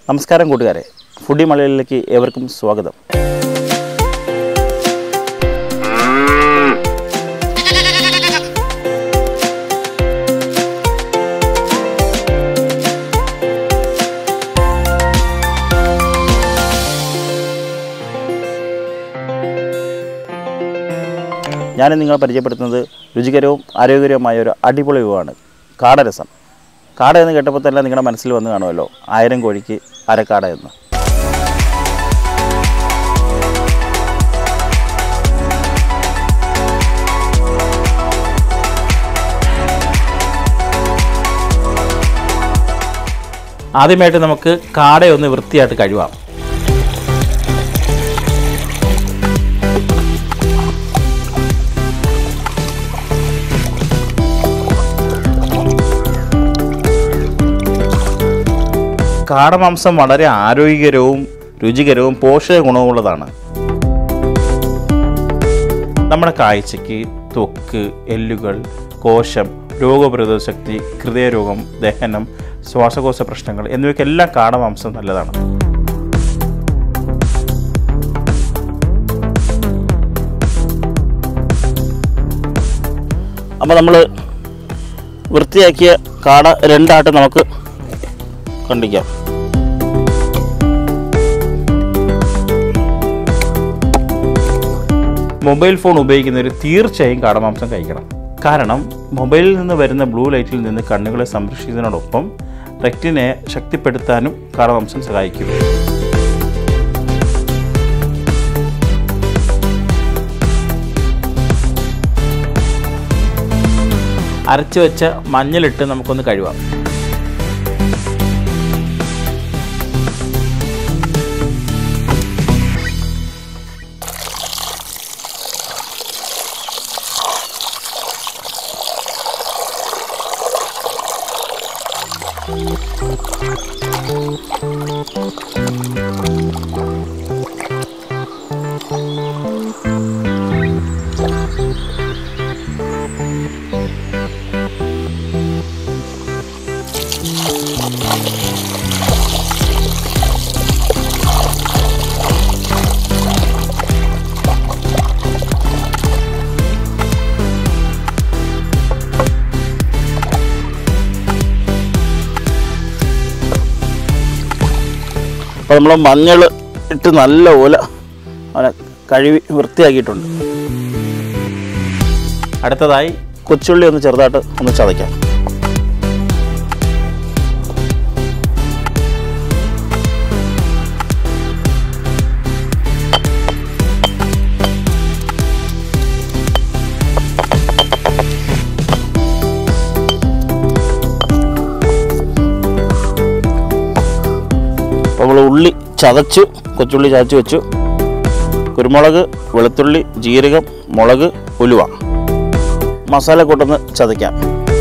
നമസ്കാരം കൂട്ടുകാരെ ഫുഡി മലയാളിലേക്ക് ഏവർക്കും സ്വാഗതം ഞാൻ നിങ്ങളെ പരിചയപ്പെടുത്തുന്നത് രുചികരവും ആരോഗ്യകരവുമായ ഒരു അടിപൊളി വിഭവമാണ് കാടരസം കാട എന്ന് കേട്ടപ്പോൾ തന്നെ നിങ്ങളുടെ മനസ്സിൽ വന്ന് കാണുമല്ലോ ആയിരം കോഴിക്ക് അരക്കാട എന്ന് ആദ്യമായിട്ട് നമുക്ക് കാടയൊന്ന് വൃത്തിയായിട്ട് കഴുകാം കാടമാംസം വളരെ ആരോഗ്യകരവും രുചികരവും പോഷക ഗുണവുമുള്ളതാണ് നമ്മുടെ കാഴ്ചയ്ക്ക് ത്വക്ക് എല്ലുകൾ കോശം രോഗപ്രതിരോധ ശക്തി ഹൃദയരോഗം ദഹനം ശ്വാസകോശ പ്രശ്നങ്ങൾ എന്നിവയ്ക്കെല്ലാം കാടമാംസം നല്ലതാണ് അപ്പോൾ നമ്മൾ വൃത്തിയാക്കിയ കാട രണ്ടായിട്ട് നമുക്ക് കണ്ടിക്കാം മൊബൈൽ ഫോൺ ഉപയോഗിക്കുന്നവർ തീർച്ചയായും കാടമാംസം കഴിക്കണം കാരണം മൊബൈലിൽ നിന്ന് വരുന്ന ബ്ലൂ ലൈറ്റിൽ നിന്ന് കണ്ണുകളെ സംരക്ഷിക്കുന്നതിനോടൊപ്പം റെക്റ്റിനെ ശക്തിപ്പെടുത്താനും കാടമാംസം സഹായിക്കും അരച്ചു വെച്ച മഞ്ഞളിട്ട് നമുക്കൊന്ന് കഴുകാം അപ്പോൾ നമ്മൾ മഞ്ഞൾ ഇട്ട് നല്ല ഓല അവനെ കഴുകി വൃത്തിയാക്കിയിട്ടുണ്ട് അടുത്തതായി കൊച്ചുള്ളി ഒന്ന് ചെറുതായിട്ട് ഒന്ന് ചതയ്ക്കാം അപ്പോൾ നമ്മൾ ഉള്ളി ചതച്ചു കൊച്ചുള്ളി ചതച്ച് വെച്ചു കുരുമുളക് വെളുത്തുള്ളി ജീരകം മുളക് ഉലുവ മസാല കൂട്ടൊന്ന് ചതയ്ക്കാം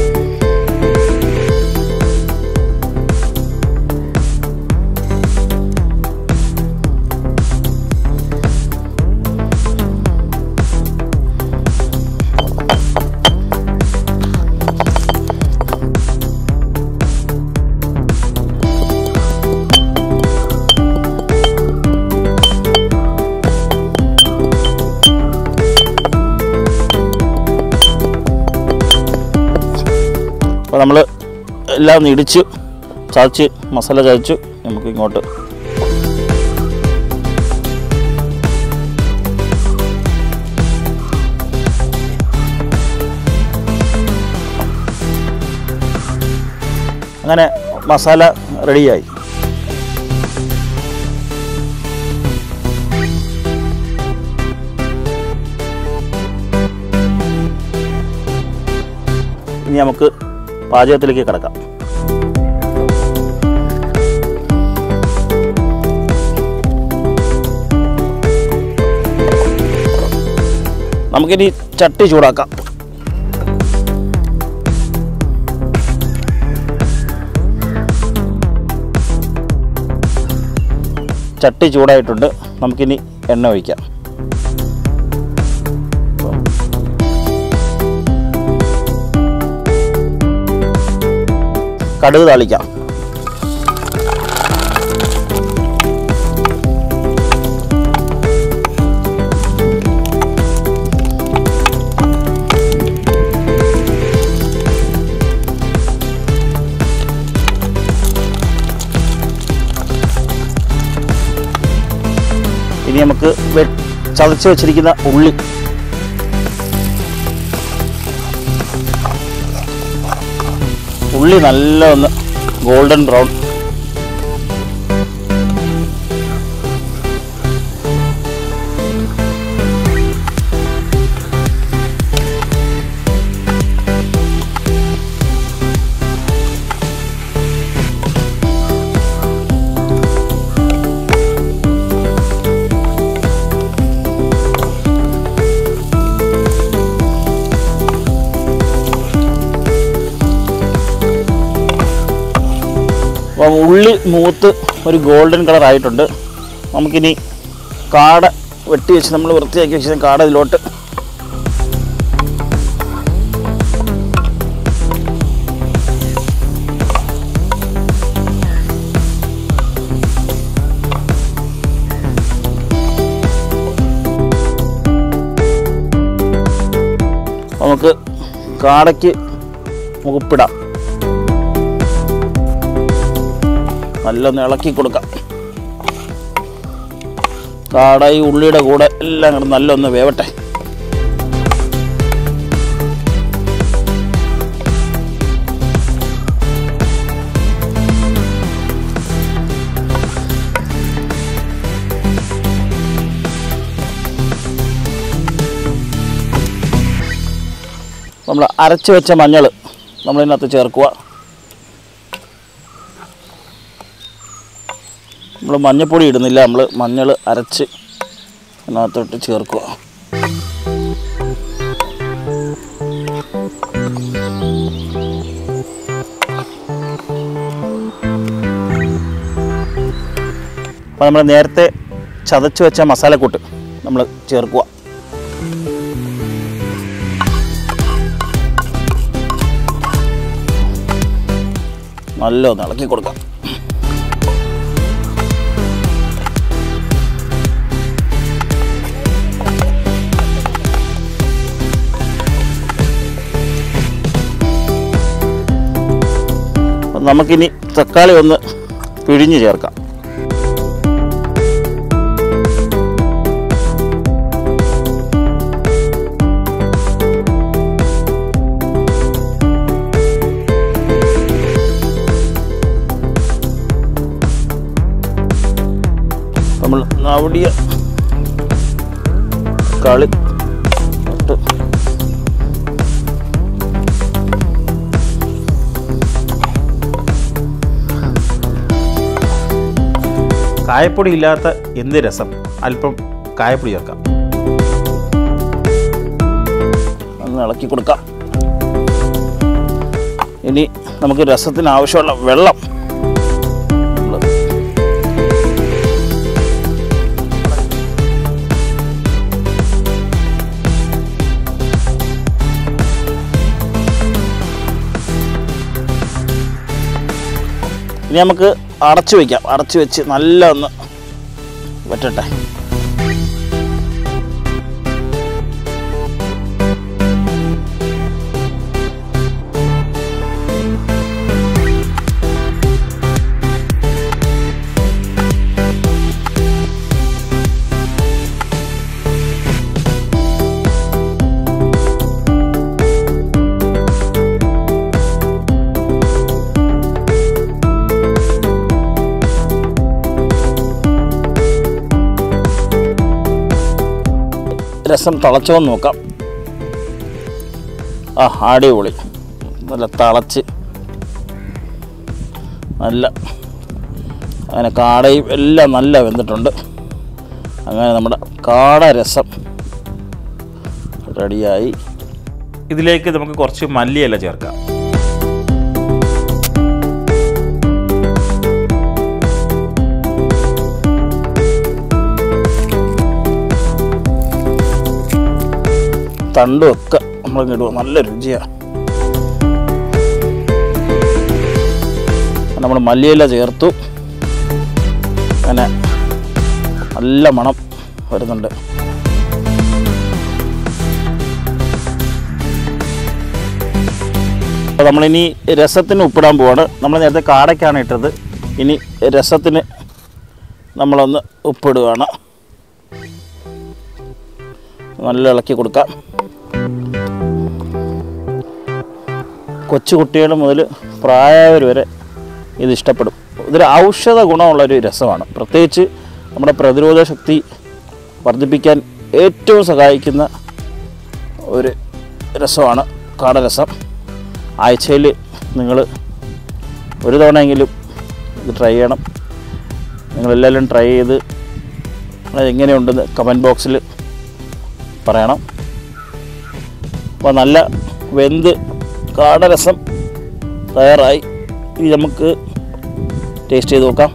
അപ്പോൾ നമ്മൾ എല്ലാം ഒന്ന് ഇടിച്ച് ചതച്ച് മസാല ചതച്ചു നമുക്ക് ഇങ്ങോട്ട് അങ്ങനെ മസാല റെഡിയായി ഇനി നമുക്ക് പാചകത്തിലേക്ക് കിടക്കാം നമുക്കിനി ചട്ടി ചൂടാക്കാം ചട്ടി ചൂടായിട്ടുണ്ട് നമുക്കിനി എണ്ണ ഒഴിക്കാം കടുക് താളിക്കാം ഇനി നമുക്ക് വെ- ചതച്ച് വെച്ചിരിക്കുന്ന ഉള്ളി ഉള്ളി നല്ല ഒന്ന് ഗോൾഡൻ ബ്രൗൺ അപ്പോൾ ഉള്ളി മൂത്ത് ഒരു ഗോൾഡൻ കളർ ആയിട്ടുണ്ട് നമുക്കിനി കാട വെട്ടി വെച്ച് നമ്മൾ വൃത്തിയാക്കി വെച്ച കാട ഇതിലോട്ട് നമുക്ക് കാടയ്ക്ക് മുഖപ്പിടാം നല്ലൊന്ന് ഇളക്കി കൊടുക്കാം കാട ഈ ഉള്ളിയുടെ കൂടെ എല്ലാം കൂടെ നല്ലൊന്ന് വേവട്ടെ നമ്മൾ അരച്ച് വെച്ച മഞ്ഞൾ നമ്മളിതിനകത്ത് ചേർക്കുക നമ്മൾ മഞ്ഞപ്പൊടി ഇടുന്നില്ല നമ്മൾ മഞ്ഞൾ അരച്ച് അതിനകത്തോട്ട് ചേർക്കുക അപ്പോൾ നമ്മൾ നേരത്തെ ചതച്ച് വെച്ച മസാലക്കൂട്ട് നമ്മൾ ചേർക്കുക നല്ല ഒന്ന് ഇളക്കി കൊടുക്കാം അപ്പം നമുക്കിനി തക്കാളി ഒന്ന് പിഴിഞ്ഞ് ചേർക്കാം നമ്മൾ നവടിയ കളി ഇട്ട് കായപ്പൊടി ഇല്ലാത്ത എന്ത് രസം അല്പം കായപ്പൊടി ചേർക്കാം ഒന്ന് ഇളക്കി കൊടുക്കാം ഇനി നമുക്ക് രസത്തിന് ആവശ്യമുള്ള വെള്ളം നമ്മള് ഇനി നമുക്ക് അടച്ചു വയ്ക്കാം അടച്ചു വെച്ച് നല്ല ഒന്ന് വറ്റട്ടെ രസം തിളച്ചോന്ന് നോക്കാം ആ അടിപൊളി നല്ല തിളച്ച് നല്ല അങ്ങനെ കാടയും എല്ലാം നല്ല വെന്തിട്ടുണ്ട് അങ്ങനെ നമ്മുടെ കാട രസം റെഡിയായി ഇതിലേക്ക് നമുക്ക് കുറച്ച് മല്ലിയില ചേർക്കാം തണ്ടും ഒക്കെ നമ്മൾ ഇടുക നല്ല രുചിയാണ് നമ്മൾ മല്ലിയില ചേർത്തു അങ്ങനെ നല്ല മണം വരുന്നുണ്ട് അപ്പോൾ നമ്മളിനി രസത്തിന് ഉപ്പിടാൻ പോവാണ് നമ്മൾ നേരത്തെ കാടയ്ക്കാണ് ഇട്ടത് ഇനി രസത്തിന് നമ്മളൊന്ന് ഉപ്പിടുകയാണ് നല്ല ഇളക്കി കൊടുക്കാം കൊച്ചു കുട്ടികൾ മുതൽ പ്രായമായവർ വരെ ഇത് ഇഷ്ടപ്പെടും ഇതൊരു ഔഷധ ഗുണമുള്ളൊരു രസമാണ് പ്രത്യേകിച്ച് നമ്മുടെ പ്രതിരോധ ശക്തി വർദ്ധിപ്പിക്കാൻ ഏറ്റവും സഹായിക്കുന്ന ഒരു രസമാണ് കാടരസം ആഴ്ചയിൽ നിങ്ങൾ ഒരു തവണയെങ്കിലും ഇത് ട്രൈ ചെയ്യണം നിങ്ങളെല്ലാവരും ട്രൈ ചെയ്ത് അത് എങ്ങനെയുണ്ടെന്ന് കമൻറ്റ് ബോക്സിൽ പറയണം അപ്പോൾ നല്ല വെന്ത് കാടരസം തയ്യാറായി ഇനി നമുക്ക് ടേസ്റ്റ് ചെയ്ത് നോക്കാം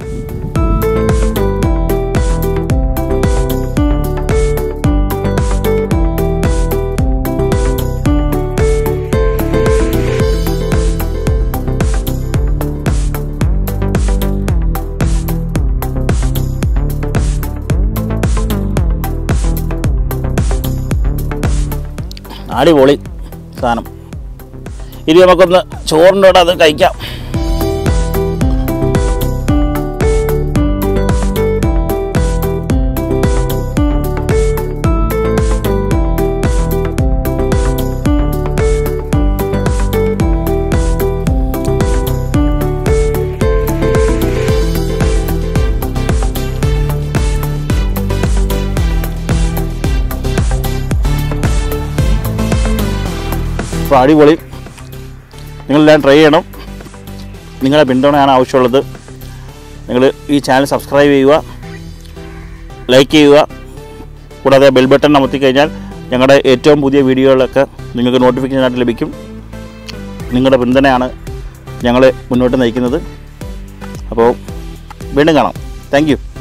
അടിപൊളി സാധനം ഇനി നമുക്കൊന്ന് ചോറിൻ്റെ കൂടെ അത് കഴിക്കാം അപ്പോൾ അടിപൊളി നിങ്ങളെല്ലാം ട്രൈ ചെയ്യണം നിങ്ങളുടെ പിന്തുണയാണ് ആവശ്യമുള്ളത് നിങ്ങൾ ഈ ചാനൽ സബ്സ്ക്രൈബ് ചെയ്യുക ലൈക്ക് ചെയ്യുക കൂടാതെ ബെൽ ബട്ടൺ അമർത്തി കഴിഞ്ഞാൽ ഞങ്ങളുടെ ഏറ്റവും പുതിയ വീഡിയോകളൊക്കെ നിങ്ങൾക്ക് നോട്ടിഫിക്കേഷനായിട്ട് ലഭിക്കും നിങ്ങളുടെ പിന്തുണയാണ് ഞങ്ങളെ മുന്നോട്ട് നയിക്കുന്നത് അപ്പോൾ വീണ്ടും കാണാം താങ്ക് യു